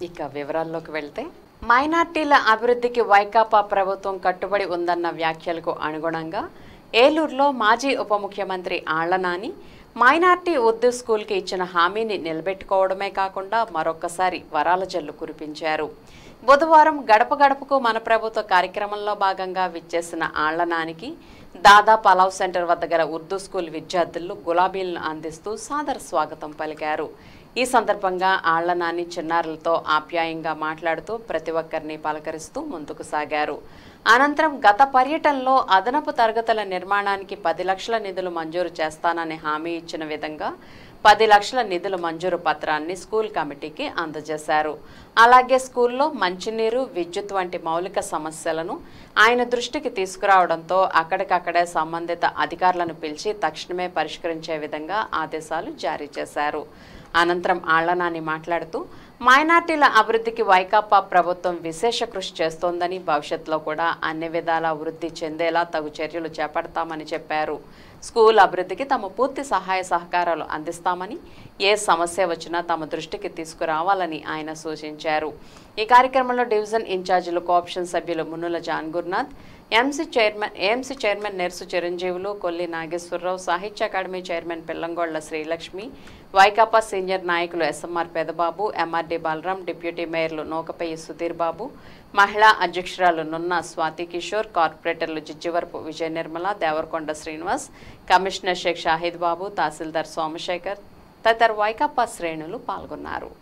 ఇక వివరాల్లోకి వెళ్తే మైనార్టీల అభివృద్ధికి వైకాపా ప్రభుత్వం కట్టుబడి ఉందన్న వ్యాఖ్యలకు అనుగుణంగా ఏలూరులో మాజీ ఉప ముఖ్యమంత్రి ఆళ్లనాని మైనార్టీ ఉర్దూ స్కూల్కి ఇచ్చిన హామీని నిలబెట్టుకోవడమే కాకుండా మరొక్కసారి వరాల జల్లు కురిపించారు బుధవారం గడప గడపకు మన ప్రభుత్వ కార్యక్రమంలో భాగంగా విచ్చేసిన ఆళ్లనానికి దాదా పలావ్ సెంటర్ వద్ద గల ఉర్దూ స్కూల్ విద్యార్థులు గులాబీలను అందిస్తూ సాదర స్వాగతం పలికారు ఈ సందర్భంగా ఆళ్ల నాని చిన్నారులతో ఆప్యాయంగా మాట్లాడుతూ ప్రతి ఒక్కరిని పలకరిస్తూ ముందుకు సాగారు అనంతరం గత పర్యటనలో అదనపు తరగతుల నిర్మాణానికి పది లక్షల నిధులు మంజూరు చేస్తానని హామీ ఇచ్చిన విధంగా పది లక్షల నిధుల మంజూరు పత్రాన్ని స్కూల్ కమిటీకి అందజేశారు అలాగే స్కూల్లో మంచినీరు విద్యుత్ వంటి మౌలిక సమస్యలను ఆయన దృష్టికి తీసుకురావడంతో అక్కడికక్కడే సంబంధిత అధికారులను పిలిచి తక్షణమే పరిష్కరించే విధంగా ఆదేశాలు జారీ చేశారు అనంతరం ఆళ్లనాని మాట్లాడుతూ మైనార్టీల అభివృద్ధికి వైకాపా ప్రభుత్వం విశేష కృషి చేస్తోందని భవిష్యత్తులో కూడా అన్ని విధాల వృద్ధి చెందేలా తగు చర్యలు చేపడతామని చెప్పారు స్కూల్ అభివృద్ధికి తమ పూర్తి సహాయ సహకారాలు అందిస్తామని ఏ సమస్య వచ్చినా తమ దృష్టికి తీసుకురావాలని ఆయన సూచించారు ఈ కార్యక్రమంలో డివిజన్ ఇన్ఛార్జీలు కోఆప్షన్ సభ్యులు Munnula John Gurunath MC chairman AMC chairman Nersu Chiranjeevulu Kolli Nageswararao Sahitya Akademi chairman Pillangolla Srilakshmi వైకాపా సీనియర్ నాయకులు SMR Pedababu MRD Balaram deputy మేయర్లు నూకపయ్యి సుధీర్ బాబు మహిళా అధ్యక్షురాలు నున్న స్వాతి కిషోర్ కార్పొరేటర్లు జిజ్జివరపు విజయ నిర్మల దేవరకొండ శ్రీనివాస్ కమిషనర్ షేక్ షాహిద్ బాబు తహసీల్దార్ సోమశేఖర్ తదితర వైకాపా శ్రేణులు పాల్గొన్నారు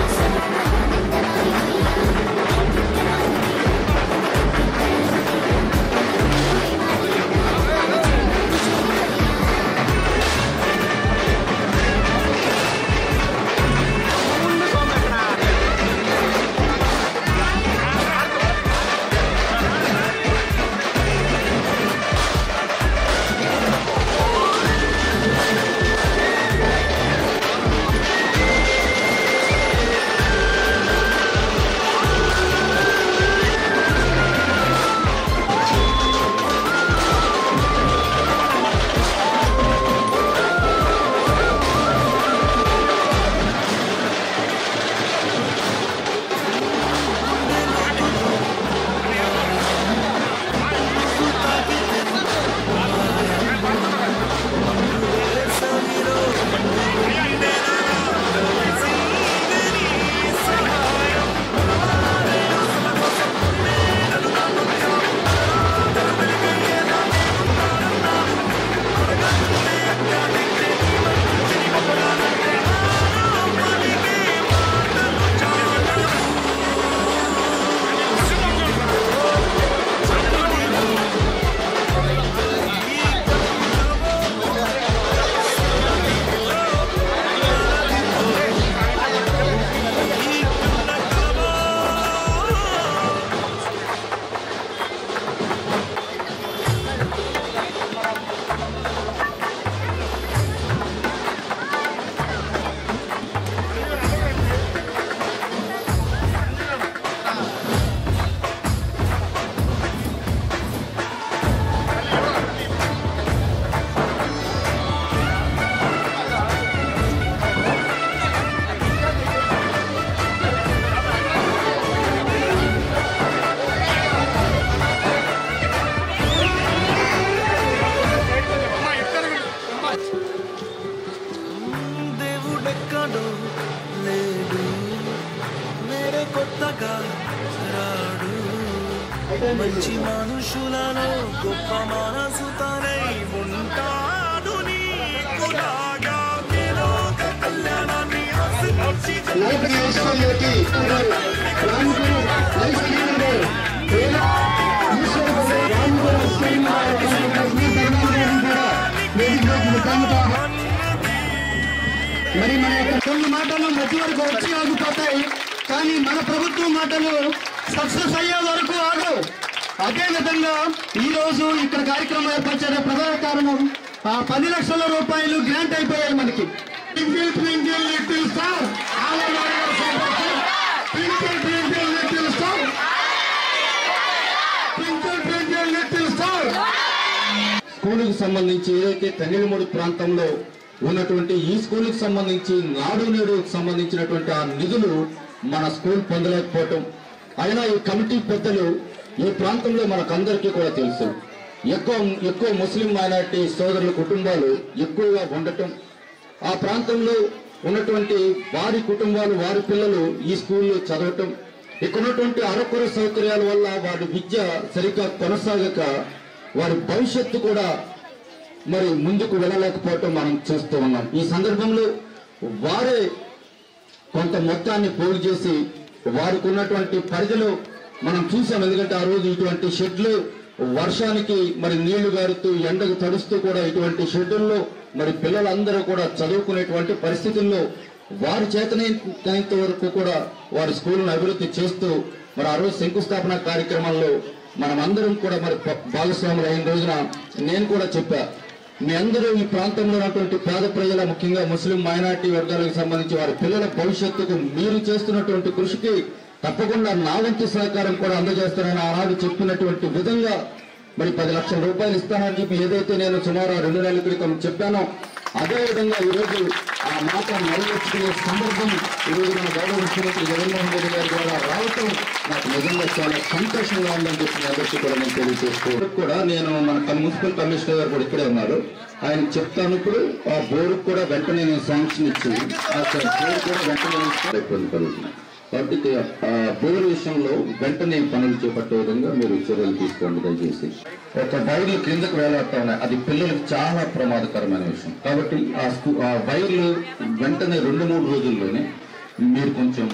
దేవుడెక్కడో లేడు మేరే కొత్తగా రాడు మంచి మనుషులలో గొప్ప మనసు తనై ఉంటాడు నీకులాగా ఏదో ఒక కళ్యాణాన్ని ఆశించి నైపుణ్య విశ్వయోగి రాముడు నైపుణ్యుడు ఈశ్వరుడు రాముడు మరి మన యొక్క కొన్ని మాటలు మధ్య వరకు వచ్చి ఆగిపోతాయి కానీ మన ప్రభుత్వం మాటలు సక్సెస్ అయ్యే వరకు ఆగవు అదే విధంగా ఈ రోజు ఇక్కడ కార్యక్రమం ఏర్పరిచే ప్రధాన కారణం ఆ పది లక్షల రూపాయలు గ్రాంట్ అయిపోయాయి మనకి twinkle twinkle little star twinkle twinkle little star twinkle twinkle little star స్కూలుకు సంబంధించి ఏదైతే తగిలిమూడి ప్రాంతంలో ఉన్నటువంటి ఈ స్కూల్కి సంబంధించి నాడు నేడుకు సంబంధించినటువంటి ఆ నిధులు మన స్కూల్ పొందలేకపోవటం అయినా ఈ కమిటీ పెద్దలు ఈ ప్రాంతంలో మనకందరికీ కూడా తెలుసు ఎక్కువ ఎక్కువ ముస్లిం మైనార్టీ సోదరుల కుటుంబాలు ఎక్కువగా ఉండటం ఆ ప్రాంతంలో ఉన్నటువంటి వారి కుటుంబాలు వారి పిల్లలు ఈ స్కూల్లో చదవటం ఇక్కడ ఉన్నటువంటి అరకొర సౌకర్యాల వల్ల వారి విద్య సరిగ్గా కొనసాగక వారి భవిష్యత్తు కూడా మరి ముందుకు వెళ్ళలేకపోవటం మనం చూస్తూ ఉన్నాం ఈ సందర్భంలో వారే కొంత మొత్తాన్ని పోగు చేసి వారికి ఉన్నటువంటి పరిధిలో మనం చూసాం ఎందుకంటే ఆ రోజు ఇటువంటి షెడ్లు వర్షానికి మరి నీళ్లు గారుతూ ఎండకు తడుస్తూ కూడా ఇటువంటి షెడ్యూల్లో మరి పిల్లలందరూ కూడా చదువుకునేటువంటి పరిస్థితుల్లో వారి చేతనైనంత వరకు కూడా వారి స్కూల్ను అభివృద్ధి చేస్తూ మరి ఆ రోజు శంకుస్థాపన కార్యక్రమంలో మనం అందరం కూడా మరి ప- భాగస్వాములు అయిన రోజున నేను కూడా చెప్పా మీ అందరూ ఈ ప్రాంతంలో ఉన్నటువంటి పేద ప్రజల ముఖ్యంగా ముస్లిం మైనార్టీ వర్గాలకు సంబంధించి వారి పిల్లల భవిష్యత్తుకు మీరు చేస్తున్నటువంటి కృషికి తప్పకుండా నా వంతు సహకారం కూడా అందజేస్తానని ఆనాడు చెప్పినటువంటి విధంగా మరి పది లక్షల రూపాయలు ఇస్తానని చెప్పి ఏదైతే నేను సుమారు ఆ రెండు నెలల క్రితం చెప్పానో అదే విధంగా ఈరోజు ఆ మాట నెరవేర్చుకునే సందర్భం ఈరోజు మన గౌరవ ముఖ్యమంత్రి జగన్మోహన్ రెడ్డి గారి ద్వారా రావటం నాకు నిజంగా చాలా సంతోషంగా ఉందని చెప్పి మీ అందరికీ కూడా నేను తెలియజేస్తూ కూడా నేను మన మున్సిపల్ కమిషనర్ గారు కూడా ఇక్కడే ఉన్నారు ఆయన చెప్తాను ఇప్పుడు ఆ బోర్డు కూడా వెంటనే నేను శాంక్షన్ ఇచ్చి ఆ బోర్డు కూడా వెంటనే ఇస్తే ఇబ్బంది కలుగుతుంది కాబట్టి ఆ బోర్డు విషయంలో వెంటనే పనులు చేపట్టే విధంగా మీరు చర్యలు తీసుకోండి దయచేసి ఒక వైర్లు కిందకు వేలాడుతా ఉన్నాయి అది పిల్లలకు చాలా ప్రమాదకరమైన విషయం కాబట్టి ఆ స్కూ ఆ వైర్లు వెంటనే రెండు మూడు రోజుల్లోనే మీరు కొంచెం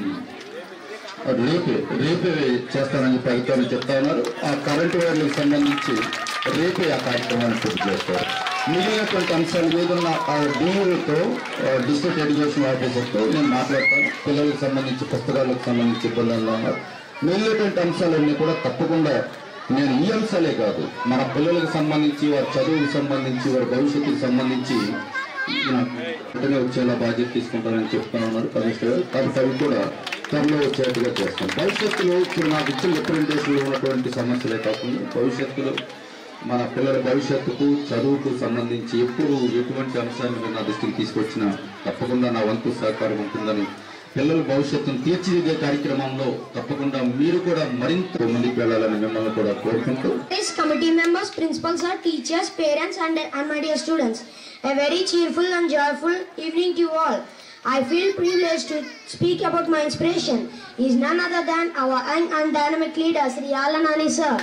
రేపే రేపే చేస్తానని చెప్పి అధికారులు చెప్తా ఉన్నారు ఆ కరెంటు వైర్లకు సంబంధించి రేపే ఆ కార్యక్రమాన్ని పూర్తి చేస్తారు మిగిలినటువంటి అంశాలు ఏదన్నా ఆ డిఓతో డిస్ట్రిక్ట్ ఎడ్యుకేషన్ ఆఫీసర్తో నేను మాట్లాడతాను పిల్లలకు సంబంధించి పుస్తకాలకు సంబంధించి ఇబ్బందులు ఉన్నారు మిగిలినటువంటి అంశాలన్నీ కూడా తప్పకుండా నేను ఈ అంశాలే కాదు మన పిల్లలకు సంబంధించి వారి చదువుకు సంబంధించి వారి భవిష్యత్తుకు సంబంధించి నాకు వెంటనే వచ్చేలా బాధ్యత తీసుకుంటానని చెప్తా ఉన్నారు కమిషనర్ గారు కాబట్టి అవి కూడా త్వరలో వచ్చేట్టుగా చేస్తాం భవిష్యత్తులో ఇప్పుడు నాకు ఇచ్చిన రిప్రజెంటేషన్ లో ఉన్నటువంటి సమస్యలే కాకుండా భవిష్యత్తులో మన పిల్లల భవిష్యత్తుకు చదువుకు సంబంధించి ఎప్పుడు ఎటువంటి అంశాన్ని మీరు నా దృష్టికి తీసుకొచ్చినా తప్పకుండా నా వంతు సహకారం ఉంటుందని పిల్లల భవిష్యత్తును తీర్చిదిద్దే కార్యక్రమంలో తప్పకుండా మీరు కూడా మరింత ముందుకు వెళ్ళాలని మిమ్మల్ని కూడా కోరుకుంటూ This committee members, principals, are teachers, parents, and, and my dear students. A very cheerful and joyful evening to you all. I feel privileged to speak about my inspiration. He is none other than our young and dynamic leader, Sri Alanani sir.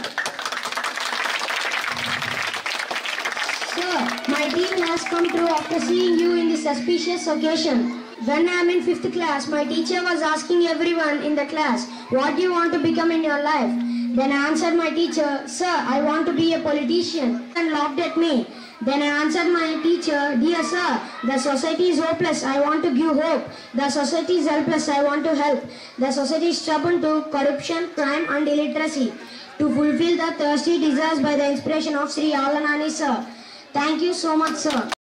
Sir, my dream has come true after seeing you in this auspicious occasion. When I am in fifth class, my teacher was asking everyone in the class, what do you want to become in your life? Then I answered my teacher, Sir, I want to be a politician, and laughed at me. Then I answered my teacher, Dear sir, the society is hopeless, I want to give hope. The society is helpless, I want to help. The society is stubborn to corruption, crime, and illiteracy. To fulfill the thirsty desires by the inspiration of Sri Alanani sir. Thank you so much, sir.